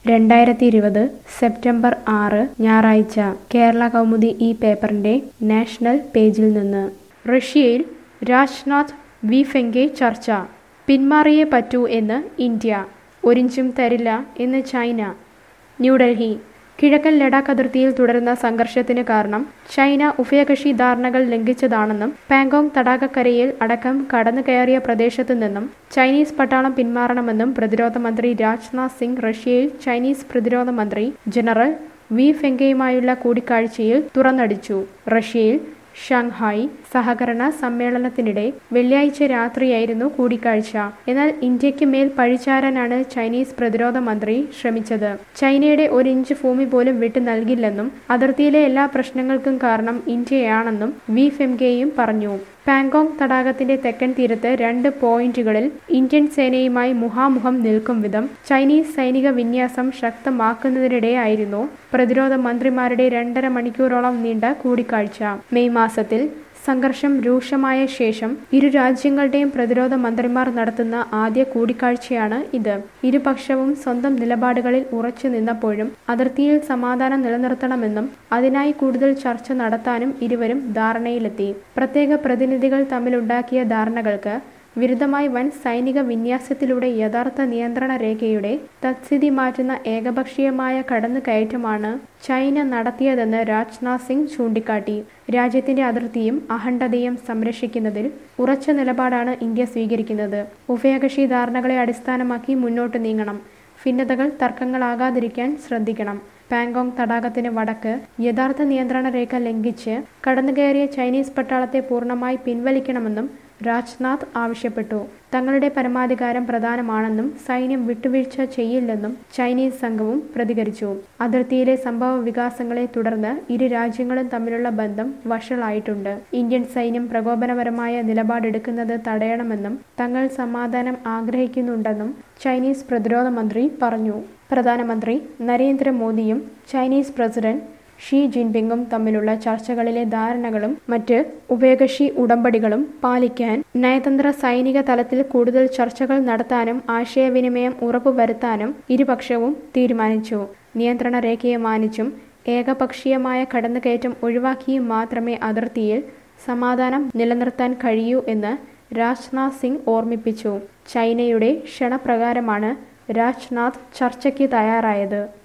രണ്ടായിരത്തി ഇരുപത് സെപ്റ്റംബർ ആറ് ഞായറാഴ്ച കേരള കൗമുദി ഈ പേപ്പറിന്റെ നാഷണൽ പേജിൽ നിന്ന് റഷ്യയിൽ രാജ്നാഥ് വി ഫെങ്കെ ചർച്ച പിന്മാറിയേ പറ്റൂ എന്ന് ഇന്ത്യ ഒരിഞ്ചും തരില്ല എന്ന് ചൈന ന്യൂഡൽഹി കിഴക്കൻ ലഡാക്ക് അതിർത്തിയിൽ തുടരുന്ന സംഘർഷത്തിന് കാരണം ചൈന ഉഭയകക്ഷി ധാരണകൾ ലംഘിച്ചതാണെന്നും പാങ്കോങ് തടാകക്കരയിൽ അടക്കം കടന്നു കയറിയ പ്രദേശത്തു നിന്നും ചൈനീസ് പട്ടാളം പിന്മാറണമെന്നും പ്രതിരോധ മന്ത്രി രാജ്നാഥ് സിംഗ് റഷ്യയിൽ ചൈനീസ് പ്രതിരോധ മന്ത്രി ജനറൽ വി ഫെങ്കയുമായുള്ള കൂടിക്കാഴ്ചയിൽ തുറന്നടിച്ചു റഷ്യയിൽ ഷാങ്ഹായ് സഹകരണ സമ്മേളനത്തിനിടെ വെള്ളിയാഴ്ച രാത്രിയായിരുന്നു കൂടിക്കാഴ്ച എന്നാൽ ഇന്ത്യക്ക് മേൽ പഴിചാരാനാണ് ചൈനീസ് പ്രതിരോധ മന്ത്രി ശ്രമിച്ചത് ചൈനയുടെ ഒരു ഇഞ്ച് ഭൂമി പോലും വിട്ടു നൽകില്ലെന്നും അതിർത്തിയിലെ എല്ലാ പ്രശ്നങ്ങൾക്കും കാരണം ഇന്ത്യയാണെന്നും വി ഫെംകെയും പറഞ്ഞു പാങ്കോങ് തടാകത്തിന്റെ തെക്കൻ തീരത്ത് രണ്ട് പോയിന്റുകളിൽ ഇന്ത്യൻ സേനയുമായി മുഖാമുഖം നിൽക്കും വിധം ചൈനീസ് സൈനിക വിന്യാസം ശക്തമാക്കുന്നതിനിടെയായിരുന്നു പ്രതിരോധ മന്ത്രിമാരുടെ രണ്ടര മണിക്കൂറോളം നീണ്ട കൂടിക്കാഴ്ച മെയ് മാസത്തിൽ സംഘർഷം രൂക്ഷമായ ശേഷം ഇരു രാജ്യങ്ങളുടെയും പ്രതിരോധ മന്ത്രിമാർ നടത്തുന്ന ആദ്യ കൂടിക്കാഴ്ചയാണ് ഇത് ഇരുപക്ഷവും സ്വന്തം നിലപാടുകളിൽ ഉറച്ചു നിന്നപ്പോഴും അതിർത്തിയിൽ സമാധാനം നിലനിർത്തണമെന്നും അതിനായി കൂടുതൽ ചർച്ച നടത്താനും ഇരുവരും ധാരണയിലെത്തി പ്രത്യേക പ്രതിനിധികൾ തമ്മിലുണ്ടാക്കിയ ധാരണകൾക്ക് വിരുദ്ധമായി വൻ സൈനിക വിന്യാസത്തിലൂടെ യഥാർത്ഥ നിയന്ത്രണ രേഖയുടെ തത്സ്ഥിതി മാറ്റുന്ന ഏകപക്ഷീയമായ കടന്നുകയറ്റമാണ് ചൈന നടത്തിയതെന്ന് രാജ്നാഥ് സിംഗ് ചൂണ്ടിക്കാട്ടി രാജ്യത്തിന്റെ അതിർത്തിയും അഖണ്ഡതയും സംരക്ഷിക്കുന്നതിൽ ഉറച്ച നിലപാടാണ് ഇന്ത്യ സ്വീകരിക്കുന്നത് ഉഭയകക്ഷി ധാരണകളെ അടിസ്ഥാനമാക്കി മുന്നോട്ട് നീങ്ങണം ഭിന്നതകൾ തർക്കങ്ങളാകാതിരിക്കാൻ ശ്രദ്ധിക്കണം പാങ്കോങ് തടാകത്തിന് വടക്ക് യഥാർത്ഥ നിയന്ത്രണ രേഖ ലംഘിച്ച് കടന്നുകയറിയ ചൈനീസ് പട്ടാളത്തെ പൂർണ്ണമായി പിൻവലിക്കണമെന്നും രാജ്നാഥ് ആവശ്യപ്പെട്ടു തങ്ങളുടെ പരമാധികാരം പ്രധാനമാണെന്നും സൈന്യം വിട്ടുവീഴ്ച ചെയ്യില്ലെന്നും ചൈനീസ് സംഘവും പ്രതികരിച്ചു അതിർത്തിയിലെ സംഭവ വികാസങ്ങളെ തുടർന്ന് ഇരു രാജ്യങ്ങളും തമ്മിലുള്ള ബന്ധം വഷളായിട്ടുണ്ട് ഇന്ത്യൻ സൈന്യം പ്രകോപനപരമായ നിലപാടെടുക്കുന്നത് തടയണമെന്നും തങ്ങൾ സമാധാനം ആഗ്രഹിക്കുന്നുണ്ടെന്നും ചൈനീസ് പ്രതിരോധ മന്ത്രി പറഞ്ഞു പ്രധാനമന്ത്രി നരേന്ദ്രമോദിയും ചൈനീസ് പ്രസിഡന്റ് ഷീ ജിൻപിങ്ങും തമ്മിലുള്ള ചർച്ചകളിലെ ധാരണകളും മറ്റ് ഉഭയകക്ഷി ഉടമ്പടികളും പാലിക്കാൻ നയതന്ത്ര സൈനിക തലത്തിൽ കൂടുതൽ ചർച്ചകൾ നടത്താനും ആശയവിനിമയം ഉറപ്പുവരുത്താനും ഇരുപക്ഷവും തീരുമാനിച്ചു നിയന്ത്രണ രേഖയെ മാനിച്ചും ഏകപക്ഷീയമായ കടന്നുകയറ്റം ഒഴിവാക്കിയും മാത്രമേ അതിർത്തിയിൽ സമാധാനം നിലനിർത്താൻ കഴിയൂ എന്ന് രാജ്നാഥ് സിംഗ് ഓർമ്മിപ്പിച്ചു ചൈനയുടെ ക്ഷണപ്രകാരമാണ് രാജ്നാഥ് ചർച്ചയ്ക്ക് തയ്യാറായത്